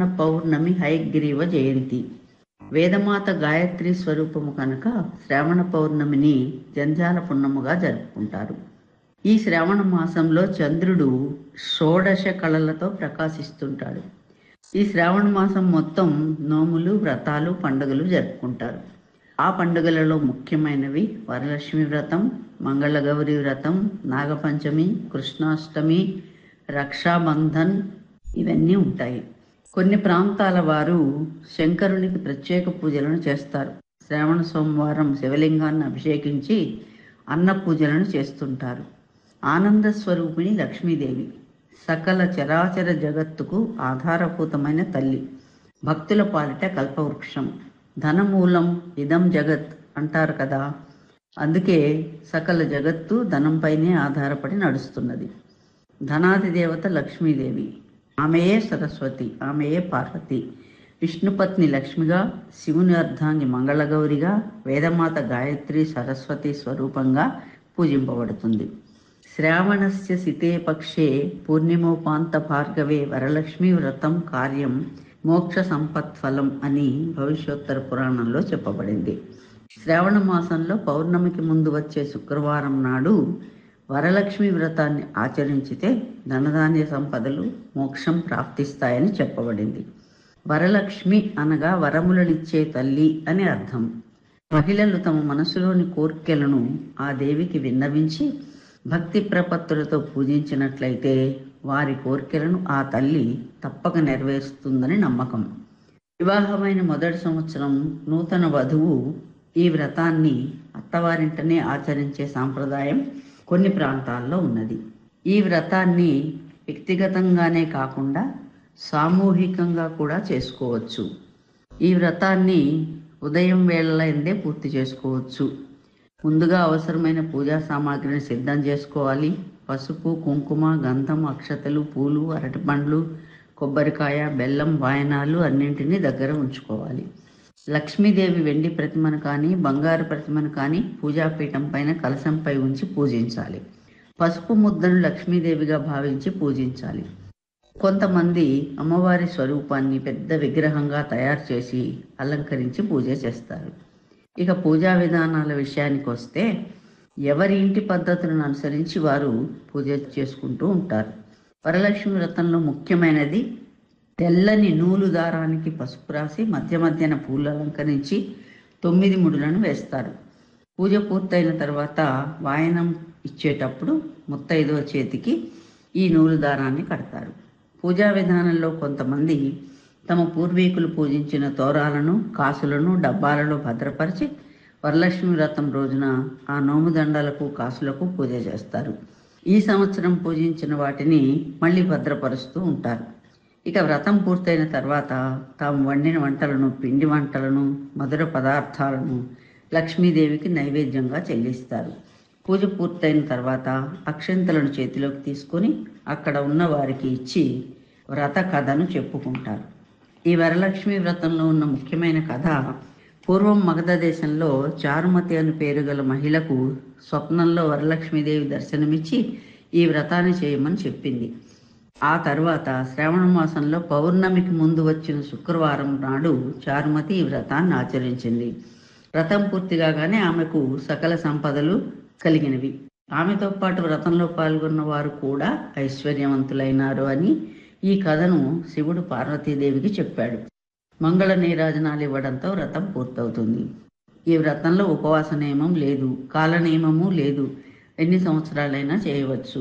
పౌర్ణమి హయగ్రీవ జయంతి వేదమాత గాయత్రి స్వరూపము కనుక శ్రావణ పౌర్ణమిని జంజాల పున్నముగా జరుపుకుంటారు ఈ శ్రావణ మాసంలో చంద్రుడు షోడశ కళలతో ప్రకాశిస్తుంటాడు ఈ శ్రావణ మాసం మొత్తం నోములు వ్రతాలు పండుగలు జరుపుకుంటారు ఆ పండుగలలో ముఖ్యమైనవి వరలక్ష్మి వ్రతం మంగళగౌరి వ్రతం నాగపంచమి కృష్ణాష్టమి రక్షాబంధన్ ఇవన్నీ ఉంటాయి కొన్ని ప్రాంతాల వారు శంకరునికి ప్రత్యేక పూజలను చేస్తారు శ్రావణ సోమవారం శివలింగాన్ని అభిషేకించి అన్న పూజలను చేస్తుంటారు ఆనంద స్వరూపిణి లక్ష్మీదేవి సకల చరాచర జగత్తుకు ఆధారభూతమైన తల్లి భక్తుల పాలిట కల్పవృక్షం ధనమూలం ఇదం జగత్ అంటారు కదా అందుకే సకల జగత్తు ధనంపైనే ఆధారపడి నడుస్తున్నది ధనాది దేవత లక్ష్మీదేవి ఆమెయే సరస్వతి ఆమెయే పార్వతి విష్ణుపత్ని లక్ష్మిగా శివుని అర్ధాంగి మంగళగౌరిగా వేదమాత గాయత్రి సరస్వతి స్వరూపంగా పూజింపబడుతుంది శ్రావణస్య సితే పక్షే పూర్ణిమోపాంత భార్గవే వరలక్ష్మి వ్రతం కార్యం మోక్ష సంపత్ఫలం అని భవిష్యోత్తర పురాణంలో చెప్పబడింది శ్రావణ మాసంలో పౌర్ణమికి ముందు వచ్చే శుక్రవారం నాడు వరలక్ష్మి వ్రతాన్ని ఆచరించితే ధనధాన్య సంపదలు మోక్షం ప్రాప్తిస్తాయని చెప్పబడింది వరలక్ష్మి అనగా వరములనిచ్చే తల్లి అని అర్థం మహిళలు తమ మనసులోని కోర్కెలను ఆ దేవికి విన్నవించి భక్తి ప్రపత్తులతో పూజించినట్లయితే వారి కోరికలను ఆ తల్లి తప్పక నెరవేరుస్తుందని నమ్మకం వివాహమైన మొదటి సంవత్సరం నూతన వధువు ఈ వ్రతాన్ని అత్తవారింటనే ఆచరించే సాంప్రదాయం కొన్ని ప్రాంతాల్లో ఉన్నది ఈ వ్రతాన్ని వ్యక్తిగతంగానే కాకుండా సామూహికంగా కూడా చేసుకోవచ్చు ఈ వ్రతాన్ని ఉదయం వేళలందే పూర్తి చేసుకోవచ్చు ముందుగా అవసరమైన పూజా సామాగ్రిని సిద్ధం చేసుకోవాలి పసుపు కుంకుమ గంధం అక్షతలు పూలు అరటిపండ్లు కొబ్బరికాయ బెల్లం వాయనాలు అన్నింటినీ దగ్గర ఉంచుకోవాలి లక్ష్మీదేవి వెండి ప్రతిమను కానీ బంగారు ప్రతిమను కానీ పూజాపీఠం పైన కలశంపై ఉంచి పూజించాలి పసుపు ముద్దను లక్ష్మీదేవిగా భావించి పూజించాలి కొంతమంది అమ్మవారి స్వరూపాన్ని పెద్ద విగ్రహంగా తయారు చేసి అలంకరించి పూజ చేస్తారు ఇక పూజా విధానాల విషయానికి వస్తే ఎవరి ఇంటి పద్ధతులను అనుసరించి వారు పూజ చేసుకుంటూ ఉంటారు వరలక్ష్మి వ్రతంలో ముఖ్యమైనది తెల్లని నూలు దారానికి పసుపు రాసి మధ్య మధ్యన పూలు అలంకరించి తొమ్మిది ముడులను వేస్తారు పూజ పూర్తయిన తర్వాత వాయనం ఇచ్చేటప్పుడు ముత్తైదో చేతికి ఈ నూలు దారాన్ని కడతారు పూజా విధానంలో కొంతమంది తమ పూర్వీకులు పూజించిన తోరాలను కాసులను డబ్బాలలో భద్రపరిచి వరలక్ష్మి వ్రతం రోజున ఆ నోము దండలకు కాసులకు పూజ చేస్తారు ఈ సంవత్సరం పూజించిన వాటిని మళ్ళీ భద్రపరుస్తూ ఉంటారు ఇక వ్రతం పూర్తయిన తర్వాత తాము వండిన వంటలను పిండి వంటలను మధుర పదార్థాలను లక్ష్మీదేవికి నైవేద్యంగా చెల్లిస్తారు పూజ పూర్తయిన తర్వాత అక్షంతలను చేతిలోకి తీసుకొని అక్కడ ఉన్న వారికి ఇచ్చి వ్రత కథను చెప్పుకుంటారు ఈ వరలక్ష్మి వ్రతంలో ఉన్న ముఖ్యమైన కథ పూర్వం మగధ దేశంలో చారుమతి అని పేరు గల మహిళకు స్వప్నంలో వరలక్ష్మీదేవి దర్శనమిచ్చి ఈ వ్రతాన్ని చేయమని చెప్పింది ఆ తర్వాత శ్రావణ మాసంలో పౌర్ణమికి ముందు వచ్చిన శుక్రవారం నాడు చారుమతి ఈ వ్రతాన్ని ఆచరించింది వ్రతం పూర్తి కాగానే ఆమెకు సకల సంపదలు కలిగినవి ఆమెతో పాటు వ్రతంలో పాల్గొన్న వారు కూడా ఐశ్వర్యవంతులైనారు అని ఈ కథను శివుడు పార్వతీదేవికి చెప్పాడు మంగళ నీరాజనాలు ఇవ్వడంతో వ్రతం పూర్తవుతుంది ఈ వ్రతంలో ఉపవాస నియమం లేదు కాల నియమము లేదు ఎన్ని సంవత్సరాలైనా చేయవచ్చు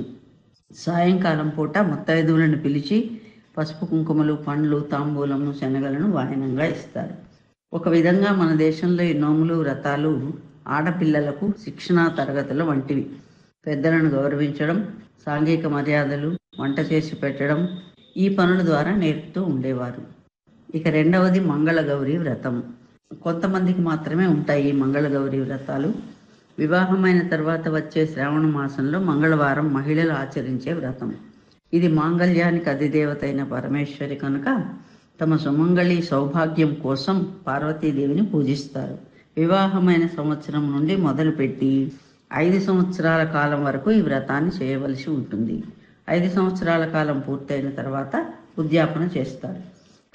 సాయంకాలం పూట ముత్తైదువులను పిలిచి పసుపు కుంకుమలు పండ్లు తాంబూలము శనగలను వాయనంగా ఇస్తారు ఒక విధంగా మన దేశంలో ఈ నోములు వ్రతాలు ఆడపిల్లలకు శిక్షణా తరగతుల వంటివి పెద్దలను గౌరవించడం సాంఘిక మర్యాదలు వంట చేసి పెట్టడం ఈ పనుల ద్వారా నేర్పుతూ ఉండేవారు ఇక రెండవది మంగళగౌరి వ్రతం కొంతమందికి మాత్రమే ఉంటాయి ఈ మంగళగౌరి వ్రతాలు వివాహమైన తర్వాత వచ్చే శ్రావణ మాసంలో మంగళవారం మహిళలు ఆచరించే వ్రతం ఇది మాంగళ్యానికి అధిదేవత అయిన పరమేశ్వరి కనుక తమ సుమంగళి సౌభాగ్యం కోసం పార్వతీదేవిని పూజిస్తారు వివాహమైన సంవత్సరం నుండి మొదలుపెట్టి ఐదు సంవత్సరాల కాలం వరకు ఈ వ్రతాన్ని చేయవలసి ఉంటుంది ఐదు సంవత్సరాల కాలం పూర్తయిన తర్వాత ఉద్యాపన చేస్తారు